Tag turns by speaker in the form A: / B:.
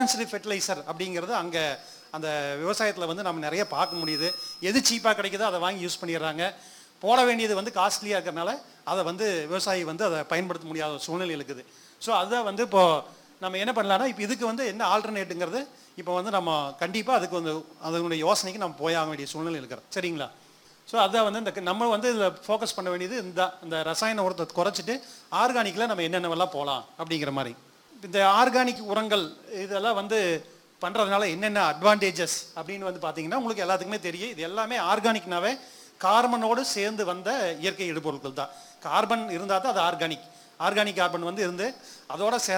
A: advanced fertiliser அப்படிங்கிறது அங்கே அந்த விவசாயத்தில் வந்து நம்ம நிறைய பார்க்க முடியுது எது சீப்பாக கிடைக்குதோ அதை வாங்கி யூஸ் பண்ணிடுறாங்க போட வேண்டியது வந்து காஸ்ட்லியாக இருக்கிறனால அதை வந்து விவசாயி வந்து அதை பயன்படுத்த முடியாத ஒரு சூழ்நிலை இருக்குது ஸோ அதை வந்து இப்போ நம்ம என்ன பண்ணலாம்னா இப்போ இதுக்கு வந்து என்ன ஆல்டர்னேட்டுங்கிறது இப்போ வந்து நம்ம கண்டிப்பாக அதுக்கு வந்து அதனுடைய யோசனைக்கு நம்ம போய் ஆக வேண்டிய சூழ்நிலை இருக்கிறோம் சரிங்களா ஸோ அதான் வந்து இந்த நம்ம வந்து இதில் ஃபோக்கஸ் பண்ண வேண்டியது இந்த இந்த ரசாயன உரத்தை குறைச்சிட்டு ஆர்கானிக்கில் நம்ம என்னென்னவெல்லாம் போகலாம் அப்படிங்கிற மாதிரி இந்த ஆர்கானிக் உரங்கள் இதெல்லாம் வந்து பண்ணுறதுனால என்னென்ன அட்வான்டேஜஸ் அப்படின்னு வந்து பார்த்தீங்கன்னா உங்களுக்கு எல்லாத்துக்குமே தெரியும் இது எல்லாமே ஆர்கானிக்னாவே கார்பனோடு சேர்ந்து வந்த இயற்கை இடுபொருட்கள் தான் கார்பன் இருந்தால் தான் அது ஆர்கானிக் ஆர்கானிக் கார்பன் வந்து இருந்து அதோட சேர